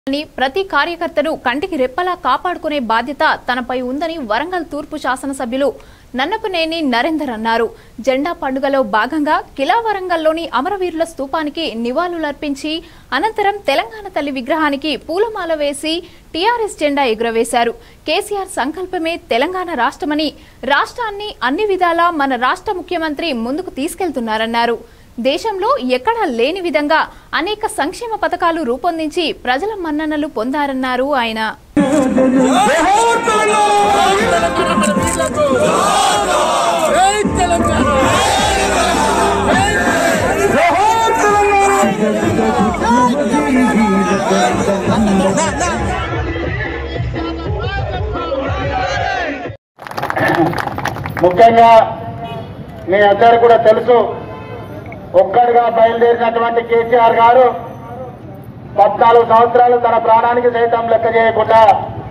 అని ప్రతి కార్యకర్తను కంటికి రెప్పలా కాపాడుకునే బాధ్యత తనపై ఉందని వరంగల్ తూర్పు శాసనసభ్యులు నన్నపనేని నరేందర్ అన్నారు జెండా పండుగలో భాగంగా కిలా వరంగల్లోని అమరవీరుల స్తూపానికి నివాళులర్పించి అనంతరం తెలంగాణ తల్లి విగ్రహానికి పూలమాల వేసి టీఆర్ఎస్ జెండా ఎగురవేశారు కేసీఆర్ సంకల్పమే తెలంగాణ రాష్ట్రమని రాష్ట్రాన్ని అన్ని విధాలా మన రాష్ట్ర ముఖ్యమంత్రి ముందుకు తీసుకెళ్తున్నారన్నారు దేశంలో ఎక్కడా లేని విధంగా అనేక సంక్షేమ పథకాలు రూపొందించి ప్రజల మన్ననలు పొందారన్నారు ఆయన జై తెలంగాణ ముఖ్యంగా మీ అందరు కూడా తెలుసు ఒక్కడిగా బయలుదేరినటువంటి కేసీఆర్ గారు పద్నాలుగు సంవత్సరాలు తన ప్రాణానికి సైతం లెక్క చేయకుండా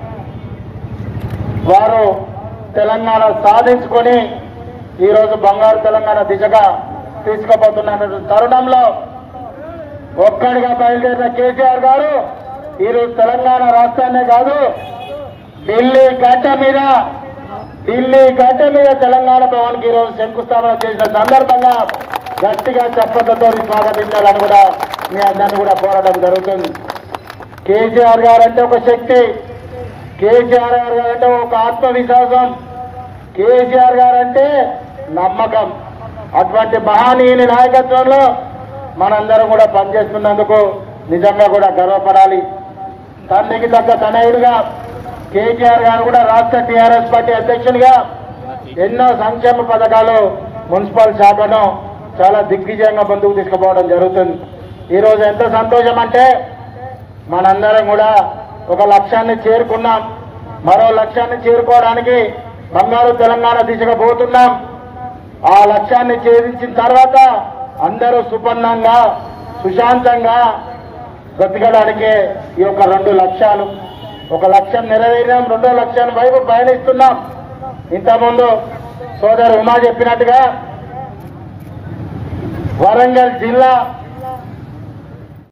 వారు తెలంగాణ సాధించుకొని ఈరోజు బంగారు తెలంగాణ దిశగా తీసుకుపోతున్న తరుణంలో ఒక్కడిగా బయలుదేరిన కేసీఆర్ గారు ఈరోజు తెలంగాణ రాష్ట్రాన్నే కాదు ఢిల్లీ గడ్డ మీద ఢిల్లీ గడ్డ మీద తెలంగాణ భవన్ కి ఈరోజు శంకుస్థాపన చేసిన సందర్భంగా గట్టిగా చప్పట్లతో స్వాగతించాలని కూడా మీ అందరిని కూడా కోరడం జరుగుతుంది కేసీఆర్ గారు అంటే ఒక శక్తి కేసీఆర్ గారు అంటే ఒక ఆత్మవిశ్వాసం కేసీఆర్ గారు అంటే నమ్మకం అటువంటి మహనీయుని నాయకత్వంలో మనందరం కూడా పనిచేస్తున్నందుకు నిజంగా కూడా గర్వపడాలి తండ్రికి తగ్గ తనయుడిగా కేసీఆర్ గారు కూడా రాష్ట్ర టీఆర్ఎస్ పార్టీ అధ్యక్షునిగా ఎన్నో సంక్షేమ పథకాలు మున్సిపల్ శాఖను చాలా దిగ్విజయంగా ముందుకు తీసుకుపోవడం జరుగుతుంది ఈ రోజు ఎంత సంతోషం అంటే మనందరం కూడా ఒక లక్ష్యాన్ని చేరుకున్నాం మరో లక్ష్యాన్ని చేరుకోవడానికి బంగారు తెలంగాణ దిశగా పోతున్నాం ఆ లక్ష్యాన్ని ఛేదించిన తర్వాత అందరూ సుపన్నంగా సుశాంతంగా బ్రతకడానికే ఈ యొక్క రెండు లక్ష్యాలు ఒక లక్ష్యం నెరవేరాం రెండో లక్ష్యాన్ని వైపు పయనిస్తున్నాం ఇంతకుముందు సోదరు ఉమా చెప్పినట్టుగా వరంగల్ జిల్లా